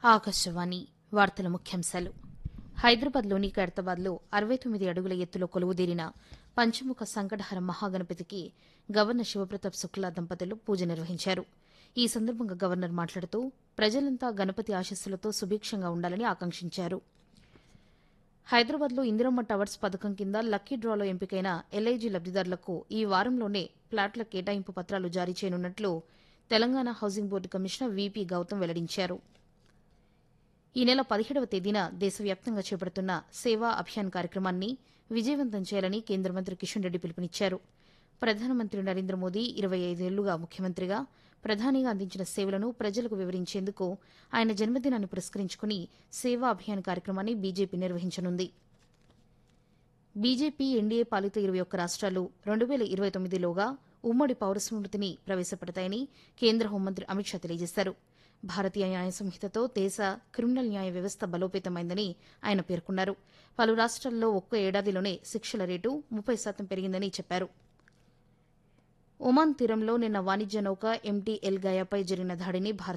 ఆకాశవాణి వార్తల ముఖ్యాంశాలు హైదరాబాద్లోని ఖైరతాబాద్లో అరవై తొమ్మిది అడుగుల ఎత్తులో కొలువుదీరిన పంచముఖ సంకటహర మహాగణపతికి గవర్నర్ శివప్రతాప్ శుక్లా దంపతులు పూజ నిర్వహించారు ఈ సందర్భంగా గవర్నర్ మాట్లాడుతూ ప్రజలంతా గణపతి ఆశస్సులతో సుభిక్షంగా ఉండాలని ఆకాంక్షించారు హైదరాబాద్లో ఇందిరమ్మ టవర్స్ పథకం కింద లక్కీ డ్రాలో ఎంపికైన ఎల్ఐజీ లబ్దిదారులకు ఈ వారంలోనే ప్లాట్ల కేటాయింపు పత్రాలు జారీ చేయనున్నట్లు Telangana housing board commissioner VP Gautam వెల్లడించారు ఈ నెల పదిహేడవ తేదీన దేశవ్యాప్తంగా చేపడుతున్న సేవా అభియాన్ కార్యక్రమాన్ని విజయవంతం చేయాలని కేంద్ర మంత్రి కిషన్ రెడ్డి పిలుపునిచ్చారు ప్రధానమంత్రి నరేంద్ర మోదీ ఇరవై ఐదేళ్లుగా ముఖ్యమంత్రిగా ప్రధానిగా అందించిన సేవలను ప్రజలకు వివరించేందుకు ఆయన జన్మదినాన్ని పురస్కరించుకుని సేవా అభియాన్ కార్యక్రమాన్ని బీజేపీ నిర్వహించనుంది బీజేపీ ఎన్డీఏ పాలిత ఇరవై ఒక్క రాష్ట్రాలు రెండు వేల ఇరవై తొమ్మిదిలోగా ఉమ్మడి పౌర స్మృతిని ప్రవేశపెడతాయని కేంద్ర హోంమంత్రి అమిత్ షా తెలియజేశారు భారతీయ న్యాయ సంహితతో దేశ క్రిమినల్ న్యాయ వ్యవస్థ బలోపేతమైందని ఆయన పేర్కొన్నారు పలు రాష్ట్రాల్లో ఒక్క ఏడాదిలోనే శిక్షల రేటు ముప్పై శాతం పెరిగిందని చెప్పారు ఒమాన్ తీరంలో నిన్న వాణిజ్య నౌక ఎంటీ ఎల్ గయాపై జరిగిన దాడిని భారత్